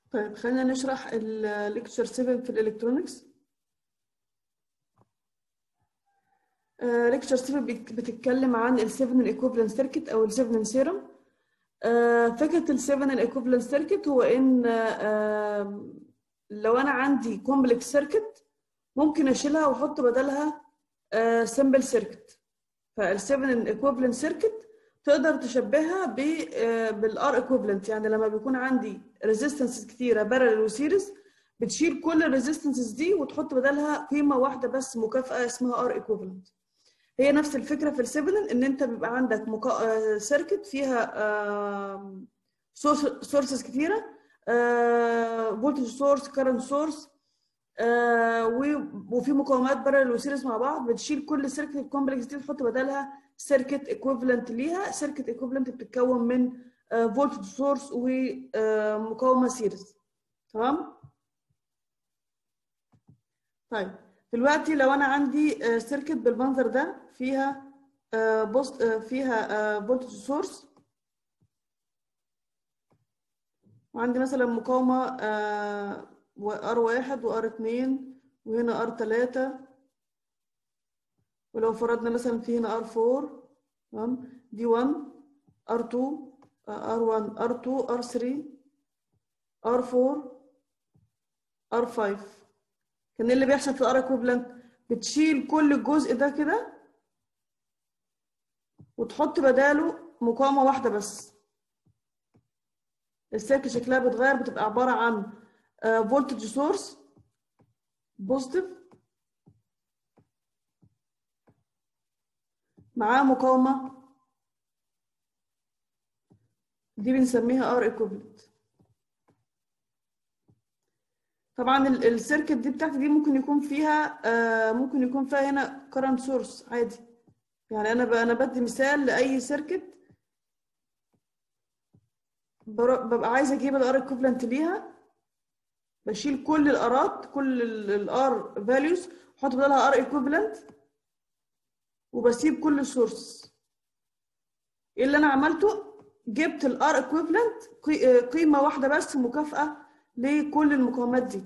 طيب خلينا نشرح الليكتشر 7 في الالكترونكس ليكتشر 7 بتتكلم عن ال 7 ايكوفالنت سيركت او ال 7 سيرم فكره ال 7 ايكوفالنت سيركت هو ان آه، لو انا عندي كومبلكس سيركت ممكن اشيلها واحط بدلها سمبل سيركت فال 7 ايكوفالنت سيركت تقدر تشبهها ب بالار ايكوفالنت يعني لما بيكون عندي ريزيستنسز كتيره بارلل وسيريز بتشيل كل الريزيستنسز دي وتحط بدلها قيمه واحده بس مكافاه اسمها ار ايكوفالنت هي نفس الفكره في السيفنن ان انت بيبقى عندك مكا... سيركت فيها سورسز كتيره فولتج سورس كارنت سورس وفي مقاومات بارلل وسيريز مع بعض بتشيل كل سيركت الكومبلكس دي تحط بدلها سيركت ايكوفالنت ليها سيركت ايكوفالنت بتتكون من فولتج سورس ومقاومه سيريز تمام طيب دلوقتي لو انا عندي سيركت بالمنظر ده فيها بوست فيها فولتج سورس وعندي مثلا مقاومه ار واحد وار اتنين وهنا ار تلاتة ولو فرضنا مثلا في هنا ار فور تمام دي 1 ار 2 ار 1 ار 2 ار 3 ار 4 ار 5 كان ايه اللي بيحصل في الار ايكوفالنت بتشيل كل الجزء ده كده وتحط بداله مقاومه واحده بس السلك شكلها بتغير بتبقى عباره عن فولتج سورس بوزيتيف معاه مقاومه دي بنسميها ار ايكوفالنت طبعا السيركت دي بتاعتي دي ممكن يكون فيها آه ممكن يكون فيها هنا كرنت سورس عادي يعني انا انا بدي مثال لاي سيركت ببقى عايزه اجيب الار ايكوفالنت ليها بشيل كل الارات كل الار فاليوز واحط بدلها ار ايكوفالنت وبسيب كل السورس ايه اللي انا عملته جبت الار ايكوفالنت قيمه واحده بس مكافاه لكل المقاومات دي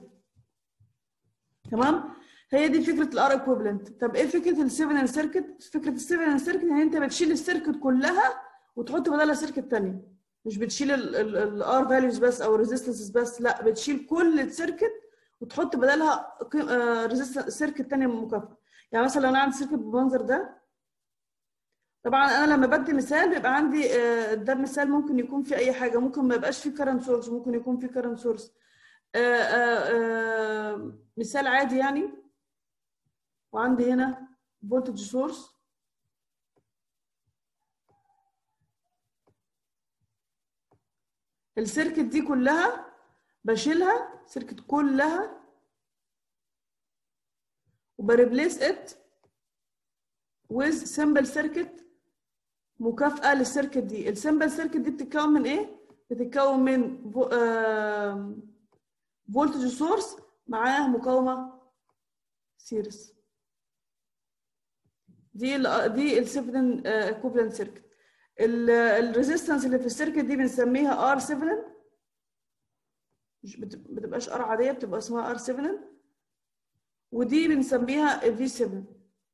تمام هي دي فكره الار ايكوفالنت طب ايه فكره السيفن سيركت فكره السيفن سيركت ان انت بتشيل السيركت كلها وتحط بدلها سيركت ثانيه مش بتشيل الار فاليوز بس او الريزيستنسز بس لا بتشيل كل السيركت وتحط بدلها ريزيستنس سيركت ثانيه مكافاه يعني مثلا لو انا عندي سيركت بالمنظر ده طبعا انا لما بدي مثال بيبقى عندي ده مثال ممكن يكون في اي حاجه ممكن ما يبقاش فيه كرنت سورس ممكن يكون فيه كرنت سورس مثال عادي يعني وعندي هنا فولتج سورس السيركت دي كلها بشيلها سيركت كلها وبريبليس ات with simple circuit مكافأة للسيركت دي السمبل سيركت دي بتتكون من ايه؟ بتتكون من فولتج سورس معاه مقاومة سيريس دي ال دي السيفن ايكوفالنت سيركت الريزيستنس اللي في السيركت دي بنسميها ار 7 مش بتبقاش ار عاديه بتبقى اسمها ار 7 ودي بنسميها في 7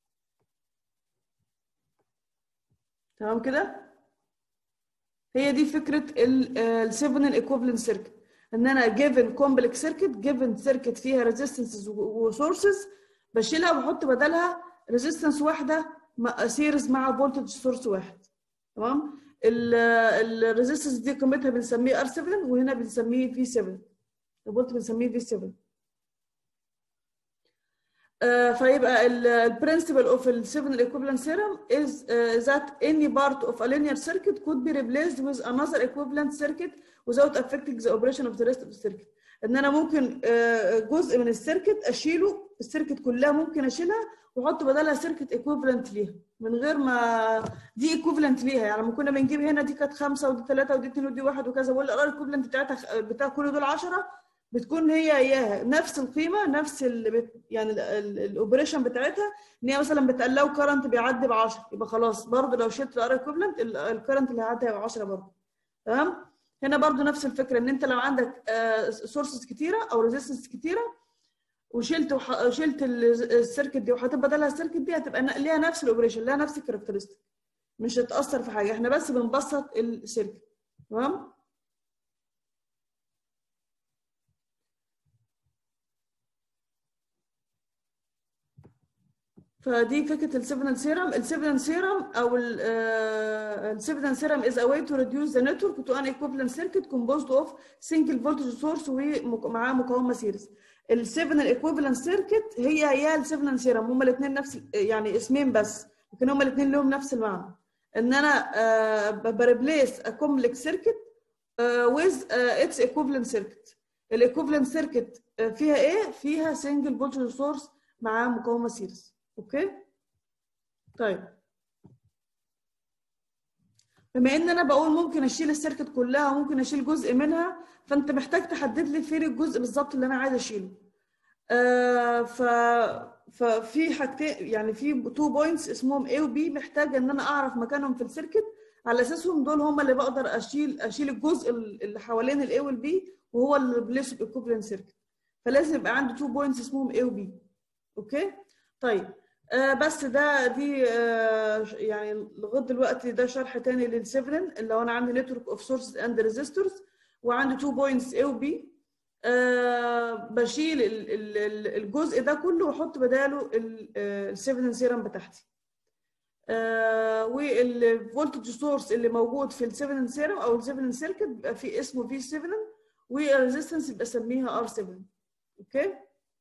تمام كده هي دي فكره ال 7 الايكوفالنت سيركت ان انا جيفن كومبلكس سيركت جيفن سيركت فيها ريزيستنسز وسورسز بشيلها وبحط بدلها ريزيستنس واحده سيريز مع فولتج سورس واحد تمام الريزيستنس دي قيمتها بنسميه ار 7 وهنا بنسميه في 7 الفولت بنسميه في 7 Uh, فيبقى البرنسبل اوف ال 7 equivalent theorem is uh, that any part of a linear circuit could be replaced with another equivalent circuit without affecting the operation of the rest of the circuit. ان انا ممكن uh, جزء من السيركت اشيله السيركت كلها ممكن اشيلها واحط بدلها سيركت ايكوفالنت ليها من غير ما دي ايكوفالنت ليها يعني لما كنا بنجيب هنا دي كانت خمسه ودي ثلاثه ودي اثنين ودي واحد وكذا بقول الار ايكوفالنت بتاعتها بتاع كل دول 10 بتكون هي اياها نفس القيمه نفس ال يعني الاوبريشن بتاعتها ان هي مثلا بتقلو كرنت بيعدي ب 10 يبقى خلاص برضه لو شلت الار ايكوفالنت الكرنت اللي هيعدي هيبقى 10 برضه تمام هنا برضو نفس الفكره ان انت لو عندك سورسز كتيره او ريزيستنس كتيره وشلت وح... شلت ال- السيركت دي وحطيت بدلها السيركت دي هتبقى ن- ليها نفس الاوبريشن ليها نفس الكاركترستيك مش هتاثر في حاجه احنا بس بنبسط السيركت تمام فدي فكره السيفنال سيرم السيفنال سيرم او السيفنال سيرم is a way to reduce the network to an equivalent circuit composed of single voltage source ومعاه مقاومه سيريز السيفنال ايكويفالنت سيركت هي هي السيفنال سيرم هما الاثنين نفس ال- يعني اسمين بس لكن هما الاثنين لهم نفس المعنى ان انا بريبليس a complex circuit uh, with uh, its equivalent circuit الايكوفالنت سيركت فيها ايه فيها سنجل فولتج سورس معاه مقاومه سيريز اوكي طيب بما ان انا بقول ممكن اشيل السيركت كلها وممكن اشيل جزء منها فانت محتاج تحدد لي فين الجزء بالظبط اللي انا عايزه اشيله آه ف ففي حاجتين يعني في تو بوينتس اسمهم A و B محتاج ان انا اعرف مكانهم في السيركت على اساسهم دول هم اللي بقدر اشيل اشيل الجزء اللي حوالين الاي والبي وهو اللي ريبليس الايكوفالنت سيركت فلازم يبقى عندي تو بوينتس اسمهم A و B اوكي طيب آه بس ده دي آه يعني لغايه دلوقتي ده شرح تاني للسيفرين اللي هو انا عندي نتورك اوف سورسز اند ريزيستورز وعندي تو بوينتس A و B آه بشيل ال- ال- ال- الجزء ده كله واحط بداله السيفرين سيرم بتاعتي آه والفولتج سورس اللي موجود في السيفرين سيرم او السيفرين سيركت بيبقى فيه اسمه في 7 والريزيستنس يبقى اسميها ار 7 اوكي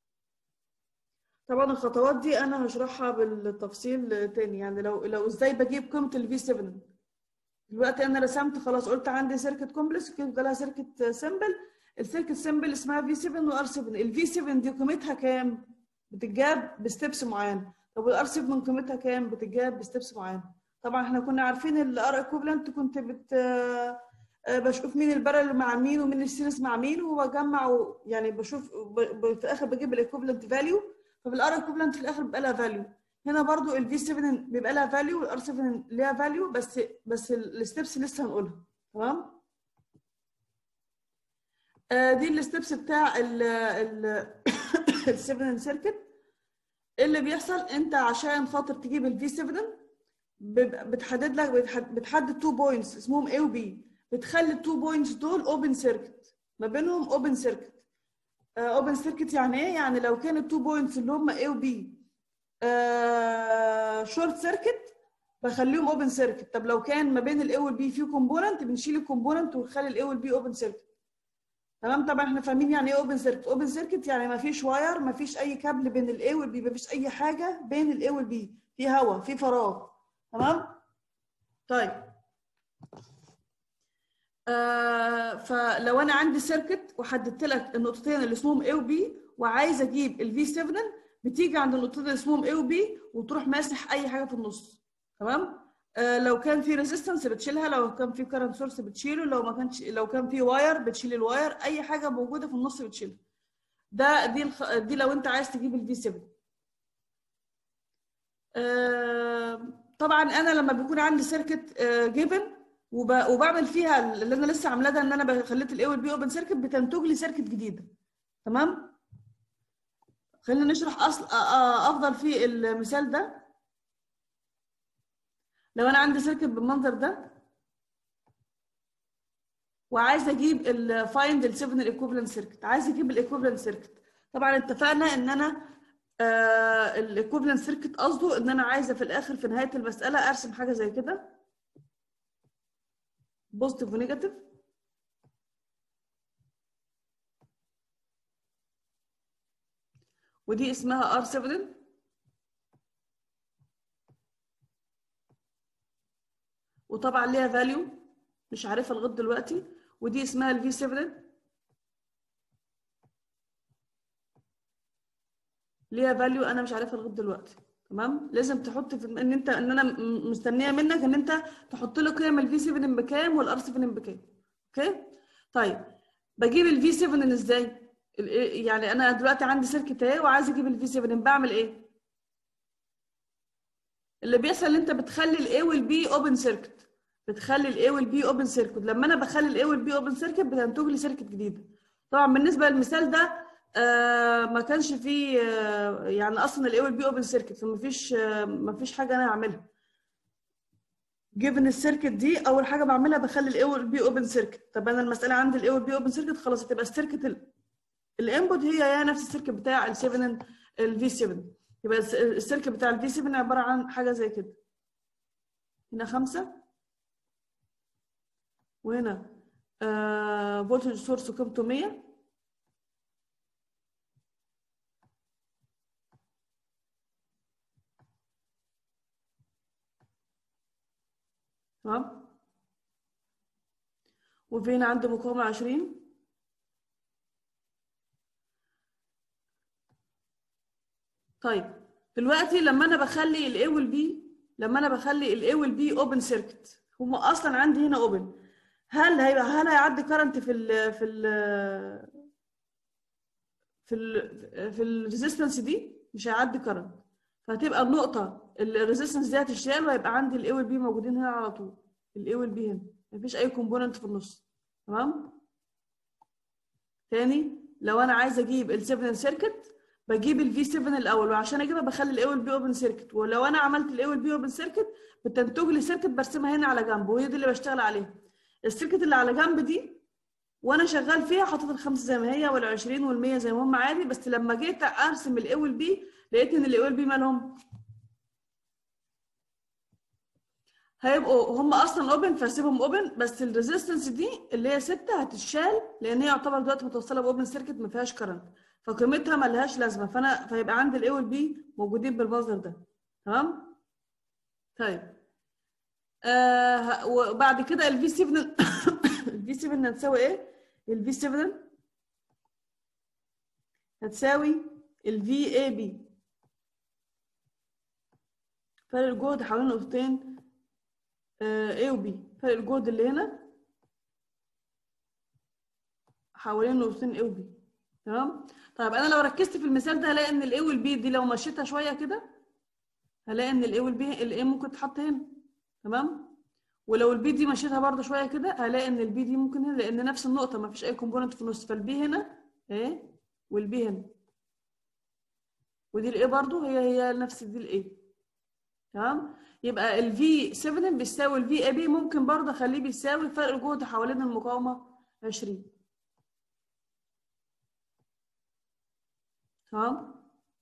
طبعا الخطوات دي انا هشرحها بالتفصيل تاني يعني لو لو ازاي بجيب قيمه الفي 7 دلوقتي انا رسمت خلاص قلت عندي سيركت كومبلكس كده لها سيركت سيمبل السيركت سيمبل اسمها في 7 وار 7 الفي 7 دي قيمتها كام بتتجاب بستبس معينه طب والار 7 قيمتها كام بتتجاب بستبس معينه طبعا احنا كنا عارفين الار ايكوفالنت كنت بت بشوف مين البارل مع مين ومين السيريس مع مين وبجمع يعني بشوف ب... ب... في الاخر بجيب الايكوفالنت فاليو فبالار ايكوفالنت في الاخر بيبقى لها فاليو هنا برضو الفي 7 بيبقى لها فاليو والار 7 ليها فاليو بس بس الستبس لسه هنقولها تمام آه دي الستبس بتاع ال ال 7 سيركت اللي بيحصل انت عشان خاطر تجيب الفي 7 بتحدد لك بتحدد تو بوينتس اسمهم A و B بتخلي التو بوينتس دول اوبن سيركت ما بينهم اوبن سيركت اوبن سيركت يعني ايه يعني لو كان التو بوينتس اللي هم A و B شورت سيركت بخليهم اوبن سيركت طب لو كان ما بين الاي والبي في كومبوننت بنشيل الكومبوننت ونخلي الاي والبي اوبن سيركت تمام طبعا احنا فاهمين يعني ايه اوبن سيركت اوبن سيركت يعني ما فيش واير ما فيش اي كابل بين الاي والبي ما فيش اي حاجه بين الاي والبي في هواء في فراغ تمام طيب آه فلو انا عندي سيركت وحددت لك النقطتين اللي اسمهم A و B وعايزه اجيب الفي 7 بتيجي عند النقطتين اللي اسمهم A و B وتروح ماسح اي حاجه في النص تمام آه لو كان في ريزيستنس بتشيلها لو كان في كارنت سورس بتشيله لو ما كانش لو كان في واير بتشيل الواير اي حاجه موجوده في النص بتشيلها ده دي الخ... دي لو انت عايز تجيب الفي 7 آه طبعا انا لما بيكون عندي سيركت جيفن وب... وبعمل فيها اللي انا لسه عاملاه ده ان انا خليت الاي والبي اوبن سيركت بتنتج لي سيركت جديده تمام خلينا نشرح اصل افضل في المثال ده لو انا عندي سيركت بالمنظر ده وعايز اجيب الفايند ال 7 الايكوفالنت سيركت عايز اجيب الايكوفالنت سيركت طبعا اتفقنا ان انا آه الايكوفالنت سيركت قصده ان انا عايزه في الاخر في نهايه المساله ارسم حاجه زي كده بوزيتيف ونيجاتيف ودي اسمها R7 وطبعا ليها فاليو مش عارفها لغايه دلوقتي ودي اسمها الفي 7 ليها فاليو انا مش عارفها لغايه دلوقتي تمام لازم تحط في ان انت ان انا مستنيه منك ان انت تحط لي قيم الفي 7 بكام والار 7 بكام اوكي طيب بجيب الفي 7 ازاي يعني انا دلوقتي عندي سيركت اهي وعايز اجيب الفي 7 بعمل ايه اللي بيحصل ان انت بتخلي الاي والبي اوبن سيركت بتخلي الاي والبي اوبن سيركت لما انا بخلي الاي والبي اوبن سيركت بتنتج لي سيركت جديده طبعا بالنسبه للمثال ده آه ما كانش فيه آه يعني اصلا الاي والبي اوبن سيركت فما فيش آه ما فيش حاجه انا هعملها جيفن السيركت دي اول حاجه بعملها بخلي الاي والبي اوبن سيركت طب انا المساله عندي الاي والبي اوبن سيركت خلاص هتبقى السيركت الانبوت هي هي نفس السيركت بتاع ال 7 الفي 7 يبقى السيركت بتاع الفي 7 عباره عن حاجه زي كده هنا خمسة وهنا فولتج سورس قيمته 100 تمام وفي هنا عنده مقاومة 20 طيب دلوقتي لما انا بخلي الاي والبي لما انا بخلي الاي والبي اوبن سيركت هم اصلا عندي هنا اوبن هل هيبقى هل هيعدي كرنت في ال في ال في ال في الريزيستنس دي مش هيعدي كرنت فهتبقى النقطه الريزيستنس دي هتشتغل وهيبقى عندي الاي والبي موجودين هنا على طول الاي والبي هنا مفيش اي كومبوننت في النص تمام تاني لو انا عايزه اجيب ال7 سيركت بجيب الفي 7 الاول وعشان اجيبها بخلي الاي والبي اوبن سيركت ولو انا عملت الاي والبي اوبن سيركت بتنتج لي سيركت برسمها هنا على جنب وهي دي اللي بشتغل عليها السيركت اللي على جنب دي وانا شغال فيها حطيت الخمسه زي ما هي وال20 وال100 زي ما هم عادي بس لما جيت ارسم الاي والبي لقيت ان الاي والبي مالهم هيبقوا هم اصلا اوبن فاسيبهم اوبن بس الريزيستنس دي اللي هي 6 هتتشال لان هي يعتبر دلوقتي متوصله باوبن سيركت ما فيهاش كرنت فقيمتها ما لهاش لازمه فانا فيبقى عندي الاي والبي موجودين بالمصدر ده تمام طيب آه وبعد كده الفي 7 الفي 7 هتساوي ايه الفي 7 هتساوي الفي اي بي فرق الجهد حوالين نقطتين A و B فرق الجهد اللي هنا حوالين نقطتين A و B تمام طيب انا لو ركزت في المثال ده هلاقي ان ال A وال B دي لو مشيتها شويه كده هلاقي ان ال A وال B ال A ممكن تتحط هنا تمام ولو ال B دي مشيتها برده شويه كده هلاقي ان ال B دي ممكن هنا لان نفس النقطه ما فيش اي كومبوننت في النص فال B هنا اهي وال B هنا ودي ال A برده هي هي نفس دي ال A تمام يبقى ال V7 بيساوي ال VAB ممكن برضه اخليه بيساوي فرق الجهد حوالين المقاومة 20 تمام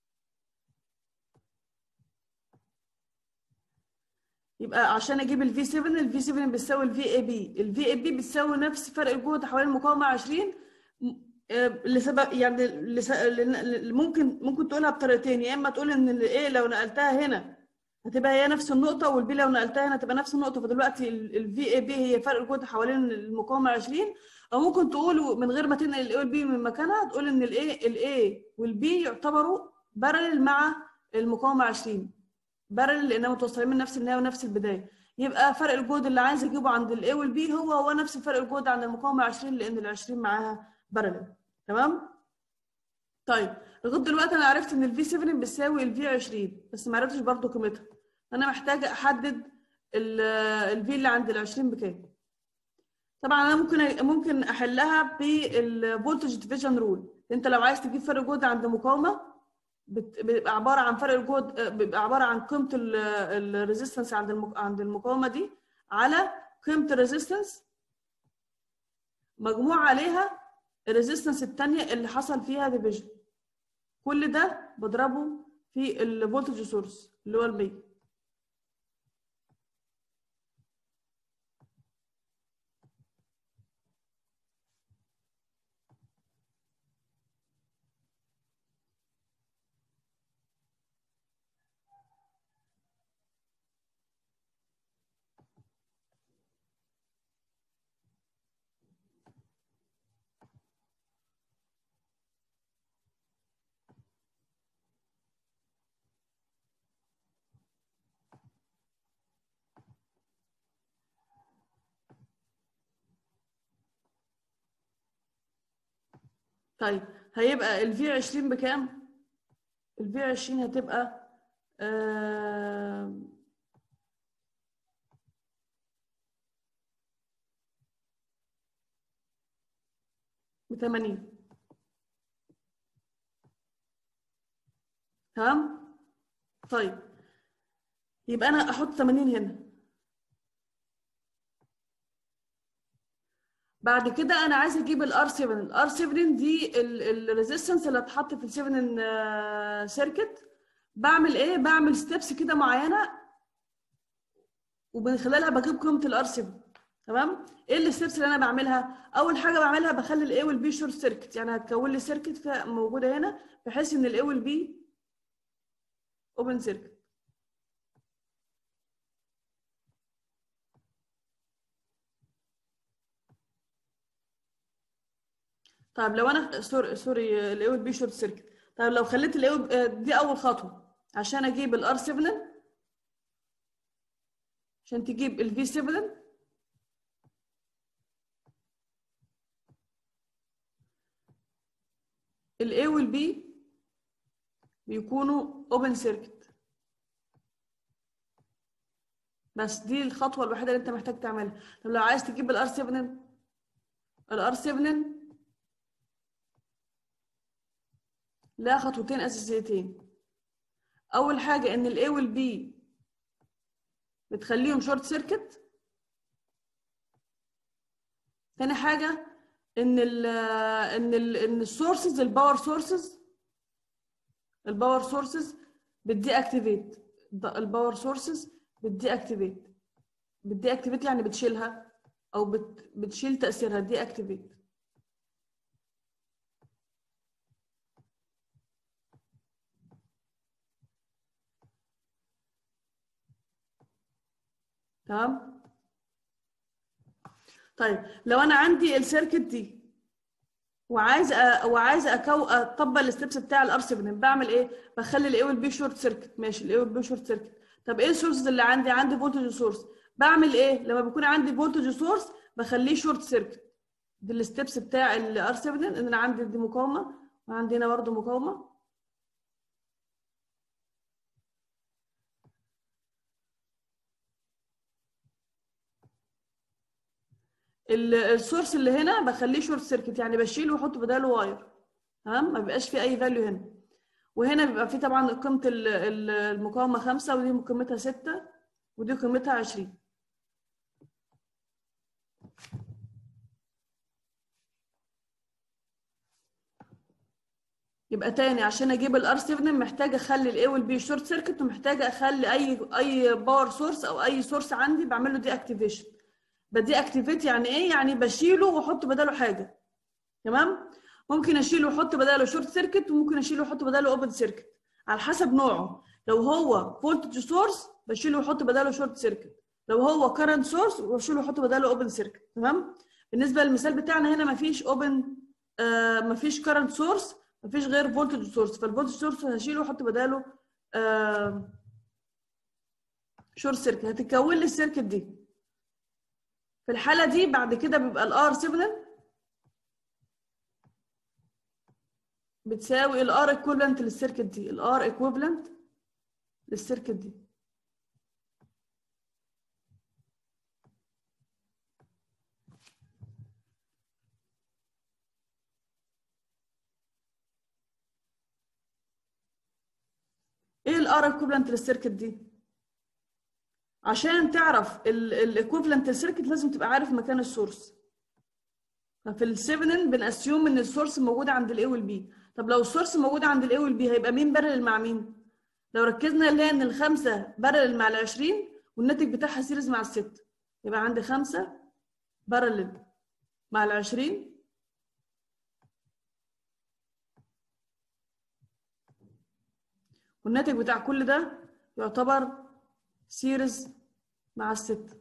يبقى عشان اجيب ال V7 ال V7 بتساوي ال VAB ال VAB بتساوي نفس فرق الجهد حوالين المقاومة 20 لسبب يعني لس... ممكن ممكن تقولها بطريقتين يا اما تقول ان الايه لو نقلتها هنا هتبقى هي نفس النقطة والبي لو نقلتها هنا هتبقى نفس النقطة فدلوقتي الفي اي بي هي فرق الجهد حوالين المقاومة 20 أو ممكن تقول من غير ما تنقل الاي والبي من مكانها تقول إن الاي الاي والبي يعتبروا بارل مع المقاومة 20 بارل لأنهم متوصلين من نفس النهاية ونفس البداية يبقى فرق الجهد اللي عايز أجيبه عند الاي والبي هو هو نفس فرق الجهد عند المقاومة 20 لأن ال 20 معاها بارل تمام؟ طيب لغايه دلوقتي انا عرفت ان الفي 7 بتساوي الفي 20 بس ما عرفتش برضه قيمتها انا محتاجه احدد الفي اللي عند ال 20 بكام طبعا انا ممكن ممكن احلها بالفولتج ديفيجن رول انت لو عايز تجيب فرق جهد عند مقاومه بيبقى عباره عن فرق الجهد بيبقى عباره عن قيمه الريزيستنس عند عند المقاومه دي على قيمه الريزيستنس مجموع عليها الريزيستنس الثانيه اللي حصل فيها ديفيجن كل ده بضربه في الفولتج سورس اللي هو ال 100 طيب هيبقى ال في 20 بكام؟ ال في 20 هتبقى آه ب 80 تمام طيب يبقى انا احط 80 هنا بعد كده انا عايزه اجيب الار 7 الار 7 دي الريزيستنس اللي هتحط في ال 7 سيركت بعمل ايه بعمل ستيبس كده معينه ومن خلالها بجيب قيمه الار 7 تمام ايه الستبس اللي انا بعملها اول حاجه بعملها بخلي الاي والبي شورت سيركت يعني هتكون لي سيركت فيها موجوده هنا بحيث ان الاي والبي اوبن سيركت طيب لو انا سوري سوري الاي والبي شورت سيركت طيب لو خليت الاي دي اول خطوه عشان اجيب الار 7 عشان تجيب الفي 7 الاي والبي بيكونوا اوبن سيركت بس دي الخطوه الوحيده اللي انت محتاج تعملها طب لو عايز تجيب الار 7 الار 7 لها خطوتين اساسيتين اول حاجه ان الاي والبي بتخليهم شورت سيركت تاني حاجه ان ال ان ال ان السورسز الباور سورسز الباور سورسز بتدي اكتيفيت الباور سورسز بتدي اكتيفيت بتدي اكتيفيت يعني بتشيلها او بت بتشيل تاثيرها دي اكتيفيت تمام طيب لو انا عندي السيركت دي وعايز أ... وعايز أكو... اطبق الستبس بتاع الار 7 بعمل ايه بخلي الاي والبي شورت سيركت ماشي الاي والبي شورت سيركت طب ايه السورسز اللي عندي عندي فولتج سورس بعمل ايه لما بيكون عندي فولتج سورس بخليه شورت سيركت دي الستبس بتاع الار 7 ان انا عندي دي مقاومه وعندي هنا برضه مقاومه السورس اللي هنا بخليه شورت سيركت يعني بشيله واحط بداله واير تمام ما بيبقاش فيه اي فاليو هنا وهنا بيبقى فيه طبعا قيمه المقاومه 5 ودي قيمتها 6 ودي قيمتها 20 يبقى تاني عشان اجيب الار 7 محتاجه اخلي الاي والبي شورت سيركت ومحتاجه اخلي اي اي باور سورس او اي سورس عندي بعمل له دي اكتيفيشن بدي اكتيفيت يعني ايه يعني بشيله واحط بداله حاجه تمام ممكن اشيله واحط بداله شورت سيركت وممكن اشيله واحط بداله اوبن سيركت على حسب نوعه لو هو فولتج سورس بشيله واحط بداله شورت سيركت لو هو كرنت سورس بشيله واحط بداله اوبن سيركت تمام بالنسبه للمثال بتاعنا هنا مفيش اوبن آه مفيش كرنت سورس مفيش غير فولتج سورس فالفولتج سورس هشيله واحط بداله آه شورت سيركت هتتكون لي السيركت دي في الحالة دي بعد كده بيبقى الار 7 بتساوي الار ايكويفالنت للسيركت دي الار ايكويفالنت للسيركت دي ايه الار ايكويفالنت للسيركت دي عشان تعرف الايكوفلنت سيركت لازم تبقى عارف مكان السورس ففي السيفنن بنأسيوم ان السورس موجود عند الاي والبي طب لو السورس موجود عند الاي والبي هيبقى مين بارل مع مين لو ركزنا نلاقي ان الخمسه بارل مع ال20 والناتج بتاعها سيريز مع الست يبقى عندي خمسه بارل مع ال20 والناتج بتاع كل ده يعتبر سيريز مع الستة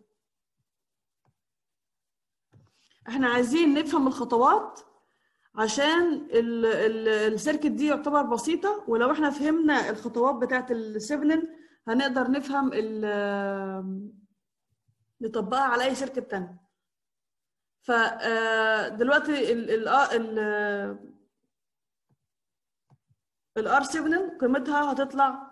احنا عايزين نفهم الخطوات عشان السيركت دي يعتبر بسيطة ولو احنا فهمنا الخطوات بتاعت السيفنن هنقدر نفهم نطبقها على اي سيركت تاني فدلوقتي ال ال الار 7 قيمتها هتطلع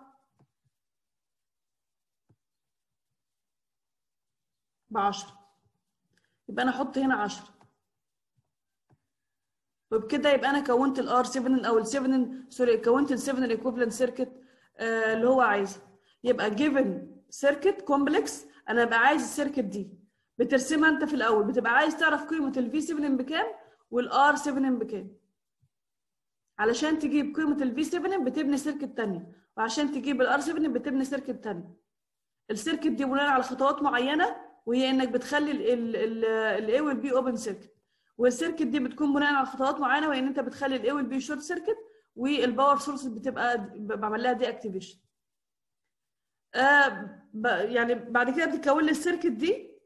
بعشرة يبقى أنا أحط هنا عشرة وبكده يبقى انا كونت الار 7 او ال 7 سوري كونت ال 7 الايكوفالنت سيركت اللي هو عايزها يبقى جيفن سيركت كومبلكس انا بقى عايز السيركت دي بترسمها انت في الاول بتبقى عايز تعرف قيمه الفي 7 بكام والار 7 بكام علشان تجيب قيمه الفي 7 بتبني سيركت ثانيه وعشان تجيب الار 7 بتبني سيركت ثانيه السيركت دي بناء على خطوات معينه وهي انك بتخلي الاي والبي اوبن سيركت والسيركت دي بتكون بناء على خطوات معينه وان انت بتخلي الاي والبي شورت سيركت والباور سورس بتبقى بعمل لها دي اكتيفيشن آه يعني بعد كده بتكون لي السيركت دي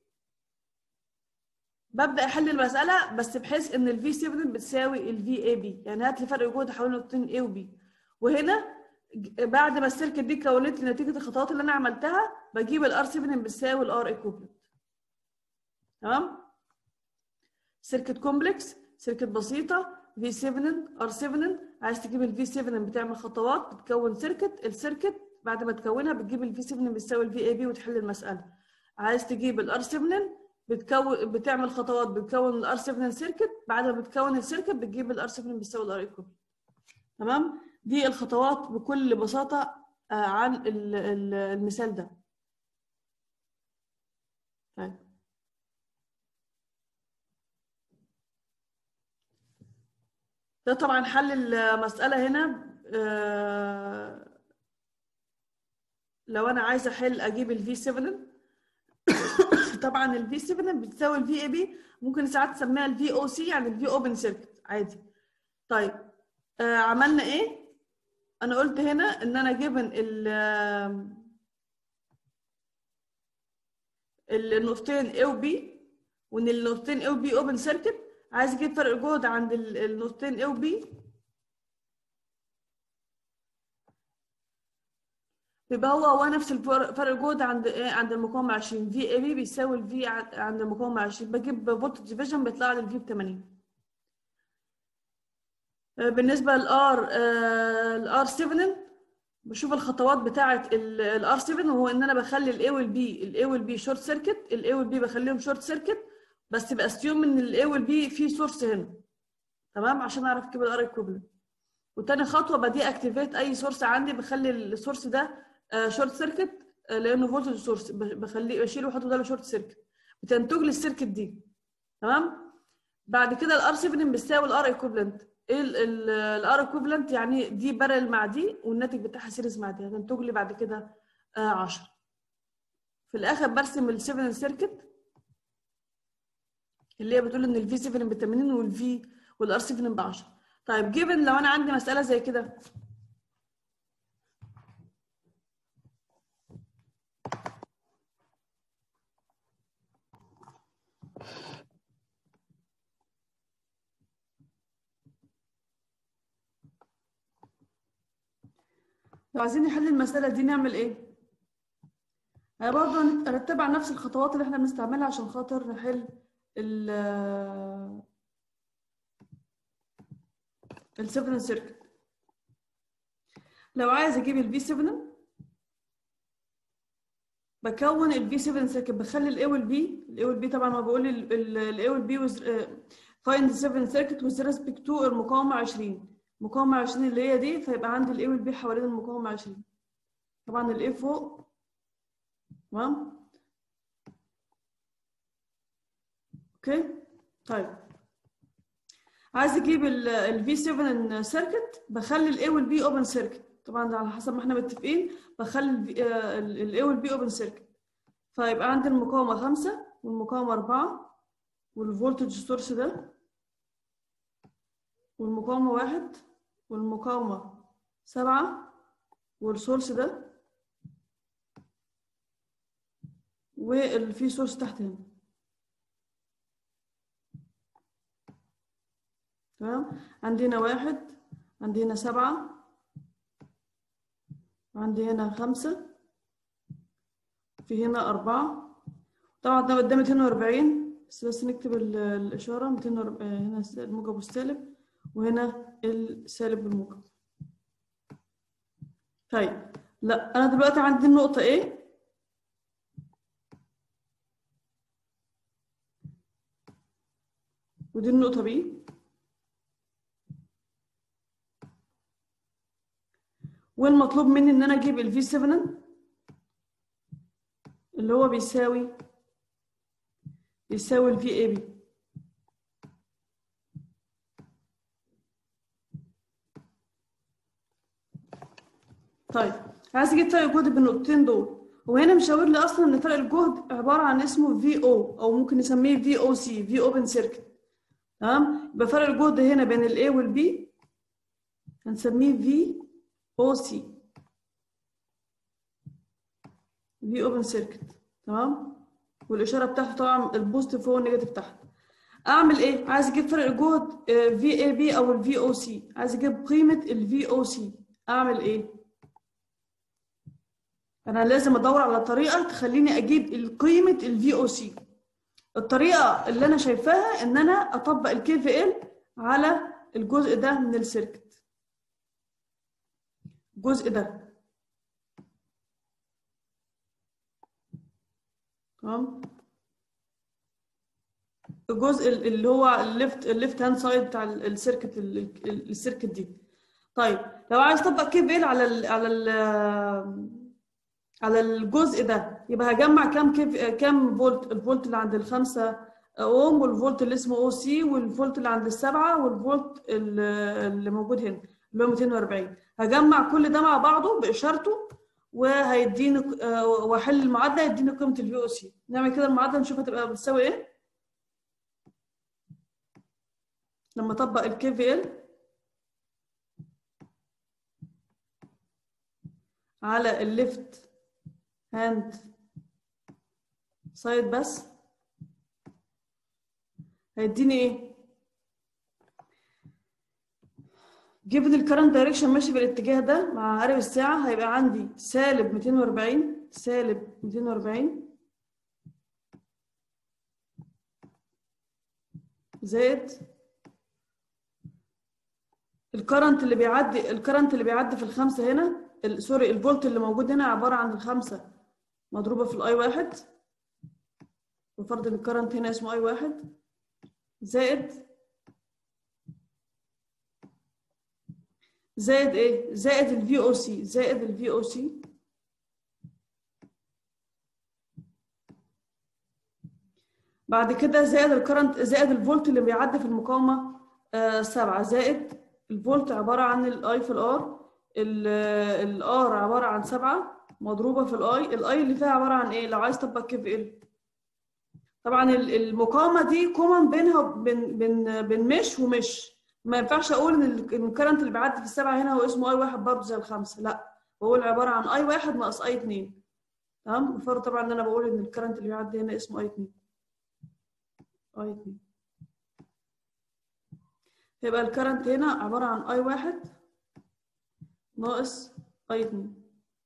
ببدا احل المساله بس بحيث ان الفي 7 بتساوي الفي اي بي يعني هات لي فرق جهد حوالين نقطتين اي وبي وهنا بعد ما السيركت دي كونت لي نتيجه الخطوات اللي انا عملتها بجيب الار 7 بتساوي الار ايكوفلنت تمام سيركت كومبلكس سيركت بسيطه في 7 ار 7 عايز تجيب الفي 7 بتعمل خطوات بتكون سيركت السيركت بعد ما تكونها بتجيب الفي 7 بتساوي الفي اي بي وتحل المساله عايز تجيب الار 7 بتكون بتعمل خطوات بتكون الار 7 سيركت بعد ما بتكون السيركت بتجيب الار 7 بتساوي الار ايكوفلنت تمام دي الخطوات بكل بساطه عن المثال ده طيب ده طبعا حل المسألة هنا لو أنا عايزة أحل أجيب الفي 7 طبعا الفي 7 بتساوي الفي اي بي ممكن ساعات تسميها الفي او سي يعني الفي اوبن سيركت عادي طيب عملنا ايه؟ أنا قلت هنا إن أنا جيبن ال النقطتين A و B وإن النقطتين A و B اوبن سيركت عايز اجيب فرق جهد عند النقطتين A و B يبقى هو هو نفس فرق جهد عند ايه عند المقاومة 20 في اي بي بيساوي الفي عند المقاومة 20 بجيب فولت ديفيجن بيطلع لي الفي ب 80 بالنسبة للار الار 7 بشوف الخطوات بتاعة الار 7 وهو ان انا بخلي الاي والبي الاي والبي شورت سيركت الاي والبي بخليهم شورت سيركت بس باستيوم ان الاي والبي في سورس هنا تمام عشان اعرف اجيب الار ايكوفلنت وتاني خطوه بدي اكتيفيت اي سورس عندي بخلي السورس ده شورت سيركت لانه فولتج سورس بخليه بشيله واحطه ده شورت سيركت بتنتج لي السيركت دي تمام بعد كده الار 7 بيساوي الار ايكوفلنت ايه الار ايكوفلنت يعني دي بارل مع دي والناتج بتاعها سيريز مع دي هتنتج لي بعد كده 10 في الاخر برسم ال 7 سيركت اللي هي بتقول ان الفي 7 ب 80 والفي والار 7 ب 10 طيب جيفن لو انا عندي مساله زي كده لو عايزين نحل المساله دي نعمل ايه انا برضه نرتب على نفس الخطوات اللي احنا بنستعملها عشان خاطر نحل ال ال 7 سيركت لو عايز اجيب الفي 7 بكون الفي 7 سيركت بخلي الاي والبي الاي والبي طبعا ما بقول الاي والبي فايند 7 سيركت وذ ريسبكت تو المقاومه 20 مقاومه 20 اللي هي دي فيبقى عندي الاي والبي حوالين المقاومه 20 طبعا الاي فوق تمام اوكي طيب عايز اجيب الفي 7 سيركت بخلي الاي والبي اوبن سيركت طبعا ده على حسب ما احنا متفقين بخلي الاي والبي اوبن سيركت فيبقى عندي المقاومه 5 والمقاومه 4 والفولتج سورس ده والمقاومه 1 والمقاومه 7 والسورس ده والفي سورس تحت هنا تمام عندي هنا واحد عندي هنا سبعة عندي هنا خمسة في هنا أربعة طبعا ده قدامي 42 بس بس نكتب الإشارة 240 هنا الموجب والسالب وهنا السالب بالموجب طيب لا أنا دلوقتي عندي النقطة إيه ودي النقطة بي والمطلوب مني ان انا اجيب الفي 7 اللي هو بيساوي بيساوي الفي اي بي طيب عايز اجيب فرق الجهد بين النقطتين دول وهنا مشاور لي اصلا ان فرق الجهد عباره عن اسمه في او او ممكن نسميه في او سي في اوبن سيركت تمام يبقى فرق الجهد هنا بين الاي والبي هنسميه في او سي في اوبن سيركت تمام والاشاره بتاعته طبعا البوزيتيف فوق والنيجاتيف تحت اعمل ايه عايز اجيب فرق الجهد في اي بي او الفي او سي عايز اجيب قيمه الفي او سي اعمل ايه انا لازم ادور على طريقه تخليني اجيب قيمه الفي او سي الطريقه اللي انا شايفاها ان انا اطبق الكي في ال على الجزء ده من السيركت الجزء ده تمام الجزء اللي هو الليفت الليفت هاند سايد بتاع السيركت السيركت دي طيب لو عايز اطبق كي في ال على ال على ال على الجزء ده يبقى هجمع كام كيف كام فولت الفولت اللي عند الخمسة اوم والفولت اللي اسمه او سي والفولت اللي عند السبعة والفولت اللي موجود هنا اللي هو 240 هجمع كل ده مع بعضه باشارته وهيديني واحل المعادله يديني قيمه الفي او سي نعمل كده المعادله نشوف هتبقى بتساوي ايه لما اطبق الكي في ال على الليفت هاند سايد بس هيديني ايه given الكرنت دايركشن ماشي بالاتجاه ده مع عقارب الساعة هيبقى عندي سالب 240 سالب 240 زائد الكرنت اللي بيعدي الكرنت اللي بيعدي في الخمسة هنا سوري الفولت اللي موجود هنا عبارة عن الخمسة مضروبة في الاي واحد وفرض ان الكرنت هنا اسمه اي واحد زائد زائد ايه؟ زائد الفي او سي زائد الفي او سي بعد كده زائد الكرنت زائد الفولت اللي بيعدي في المقاومة آه سبعة زائد الفولت عبارة عن الاي في الار الار عبارة عن سبعة مضروبة في الاي الاي اللي فيها عبارة عن ايه لو عايز تطبق كيف ال طبعا المقاومة دي كومن بينها بين بين بين مش ومش ما ينفعش اقول ان الكرنت اللي بيعدي في السبعة هنا هو اسمه اي واحد برضه زي الخمسة لا هو عبارة عن اي واحد ناقص اي اتنين تمام بفرض طبعا ان انا بقول ان الكرنت اللي بيعدي هنا اسمه اي اتنين اي اتنين يبقى الكرنت هنا عبارة عن اي واحد ناقص اي اتنين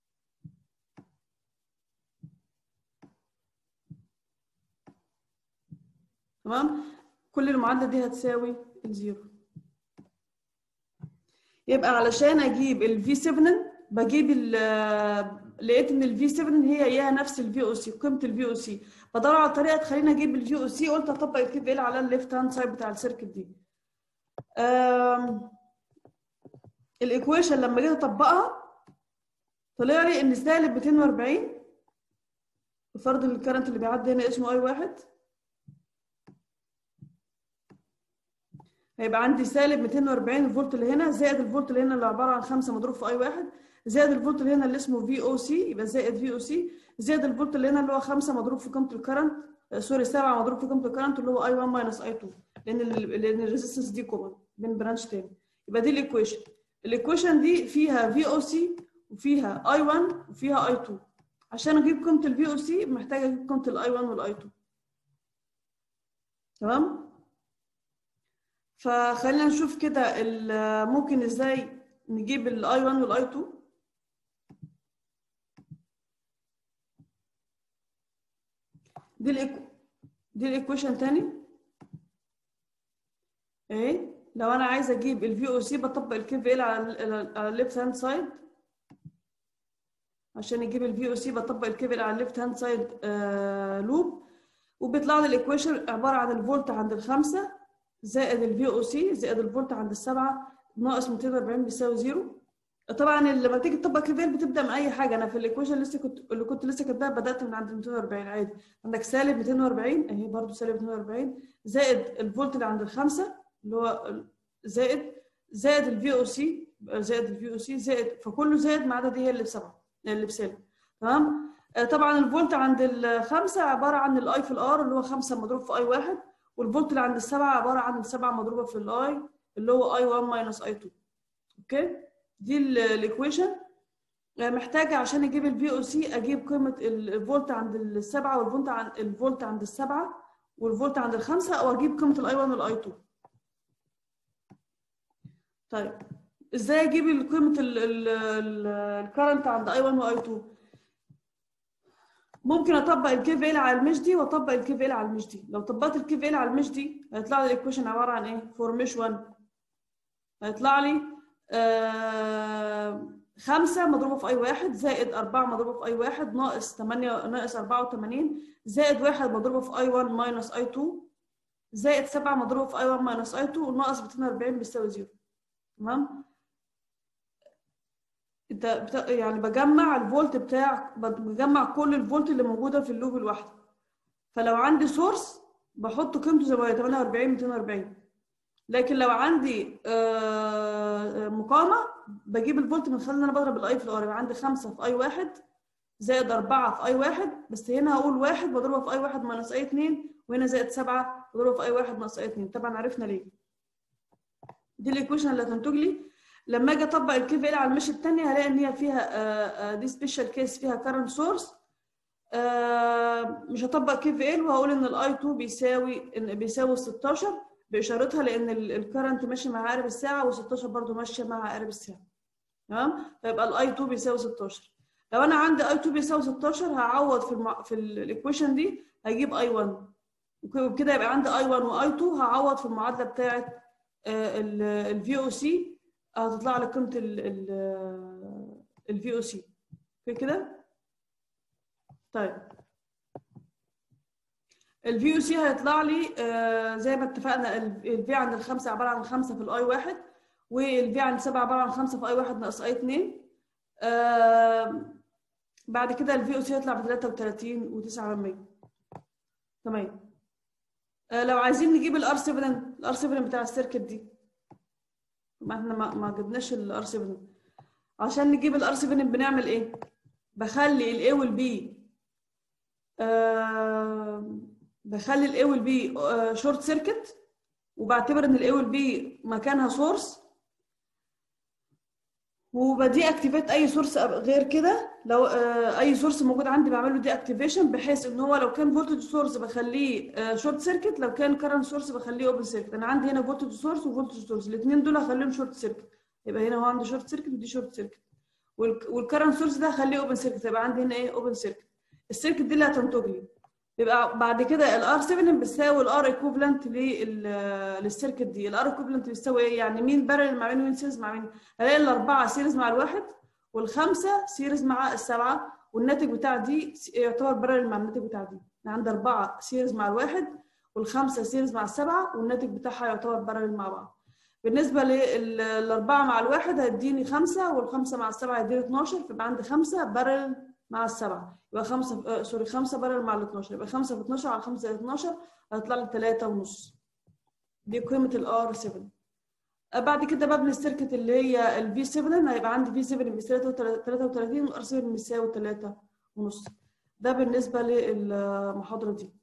تمام كل المعادلة دي هتساوي الزيرو يبقى علشان اجيب الفي 7 بجيب لقيت ان الفي 7 هي هي نفس الفي او سي قيمه الفي او سي بدور على طريقه تخليني اجيب الفي او سي قلت اطبق الكيف ال على الليفت هاند سايد بتاع السيركت دي الايكويشن لما جيت اطبقها طلع لي ان سالب 240 بفرض الكرنت اللي بيعدي هنا اسمه اي واحد هيبقى عندي سالب 240 الفولت اللي هنا زائد الفولت اللي هنا اللي عباره عن 5 مضروب في اي واحد زائد الفولت اللي هنا اللي اسمه في او سي يبقى زائد في او سي زائد الفولت اللي هنا اللي هو 5 مضروب في قيمه الكرنت سوري 7 مضروب في قيمه الكرنت اللي هو اي 1 ماينس اي 2 لان ال لان الريزستنس دي كومن بين برانش تاني يبقى دي الايكويشن الايكويشن دي فيها في او سي وفيها اي 1 وفيها اي 2 عشان اجيب قيمه الفي او سي محتاجه اجيب قيمه الاي 1 والاي 2 تمام فخلينا نشوف كده ممكن ازاي نجيب الاي 1 والاي 2 دي الإيكو دي الايكويشن تاني ايه لو انا عايزه اجيب الفي او سي بطبق الكي في ال على على الليفت هاند سايد عشان اجيب الفي او سي بطبق الكي في ال على الليفت هاند سايد لوب وبيطلع لي الايكويشن عباره عن الفولت عند الخمسه زائد الفي او سي زائد الفولت عند السبعه ناقص 240 بيساوي زيرو طبعا لما تيجي تطبق كيفيل بتبدا من اي حاجه انا في الايكويشن لسه كنت اللي كنت لسه كاتباها بدات من عند 240 عادي عندك سالب 240 اهي برضو سالب 240 زائد الفولت اللي عند الخمسه اللي هو زائد زائد الفي او سي زائد الفي او سي زائد فكله زائد ما عدا دي هي اللي بسبعه اللي بسالب تمام آه، طبعا الفولت عند الخمسه عباره عن الاي في الار اللي هو 5 مضروب في اي واحد والفولت اللي عند السبعه عباره عن السبعه مضروبه في الاي اللي هو اي 1 ماينس اي 2 اوكي دي الايكويشن محتاجه عشان اجيب الفي او سي اجيب قيمه الفولت عند السبعه والفولت عند الفولت عند السبعه والفولت عند الخمسه او اجيب قيمه الاي 1 والاي 2 طيب ازاي اجيب قيمه الكرنت عند اي 1 واي 2 ممكن اطبق الكي في ال على المش دي واطبق الكي في ال على المش دي لو طبقت الكي في ال على المش دي هيطلع لي الايكويشن عباره عن ايه فور مش 1 هيطلع لي آه خمسة مضروبة في أي واحد زائد أربعة مضروبة في أي واحد ناقص تمانية ناقص أربعة وتمانين زائد واحد مضروبة في أي 1 ماينس أي 2 زائد سبعة مضروبة في أي 1 ماينس أي 2 وناقص 240 بيساوي زيرو تمام انت بت... يعني بجمع الفولت بتاع بجمع كل الفولت اللي موجوده في اللوب الواحده فلو عندي سورس بحط قيمته زي ما هي 48 240 لكن لو عندي مقاومه بجيب الفولت من خلال ان انا بضرب الاي في الار يبقى عندي 5 في اي واحد زائد 4 في اي واحد بس هنا هقول واحد بضربها في اي واحد ناقص اي 2 وهنا زائد 7 بضربها في اي واحد ناقص اي 2 طبعا عرفنا ليه دي الايكويشن اللي هتنتج لي لما اجي اطبق الكي في ال على المش الثانيه هلاقي ان هي فيها دي سبيشال كيس فيها كارنت سورس مش هطبق كي في ال وهقول ان الاي 2 بيساوي ان بيساوي 16 باشارتها لان الكرنت ماشي مع عقارب الساعه و16 برده ماشيه مع عقارب الساعه تمام فيبقى الاي 2 بيساوي 16 لو انا عندي اي 2 بيساوي 16 هعوض في الم... في الايكويشن دي هجيب اي 1 وكده يبقى عندي اي 1 واي 2 هعوض في المعادله بتاعه الفي او سي هتطلع لك قيمه الفي او سي في كده طيب الفي او سي هيطلع لي آه زي ما اتفقنا الفي عند الخمسه عباره عن خمسه في الاي واحد والفي عند سبعه عباره عن خمسه في اي واحد ناقص اي اتنين آه بعد كده الفي او سي هيطلع ب 33 و9 من 100 تمام آه لو عايزين نجيب الار 7 الار 7 بتاع السيركت دي ما احنا ما, ما جبناش الار 7 عشان نجيب الار 7 بنعمل ايه بخلي الاي والبي آه بخلي الاي والبي آه شورت سيركت وبعتبر ان الاي والبي مكانها سورس وبدي اكتيفيت اي سورس غير كده لو آه اي سورس موجود عندي بعمل له دي اكتيفيشن بحيث ان هو لو كان فولتج سورس بخليه آه شورت سيركت لو كان كرنت سورس بخليه اوبن سيركت انا عندي هنا فولتج سورس وفولتج سورس الاثنين دول هخليهم شورت سيركت يبقى هنا هو عندي شورت سيركت ودي شورت سيركت والكرنت سورس ده هخليه اوبن سيركت يبقى عندي هنا ايه اوبن سيركت السيركت دي اللي هتنتج لي يبقى بعد كده الار 7 بتساوي الار ايكوفلنت للسيركت دي الار ايكوفلنت بتساوي ايه يعني مين بارل مع مين ومين سيريز مع مين هلاقي الاربعه سيريز مع الواحد والخمسه سيريز مع السبعه والناتج بتاع دي يعتبر بارل مع الناتج بتاع دي يعني عندي اربعه سيريز مع الواحد والخمسه سيريز مع السبعه والناتج بتاعها يعتبر بارل مع بعض بالنسبه للاربعه مع الواحد هيديني خمسه والخمسه مع السبعه هيديني 12 فيبقى عندي خمسه بارل مع السبعة يبقى خمسة آه سوري خمسة بارل مع ال 12 يبقى خمسة في 12 على خمسة 12 هيطلع لي 3 ونص دي قيمة الار 7 آه بعد كده ببني السيركت اللي هي الفي 7 هيبقى عندي في 7 بيساوي 33 والار 7 بيساوي 3 ونص ده بالنسبة للمحاضرة دي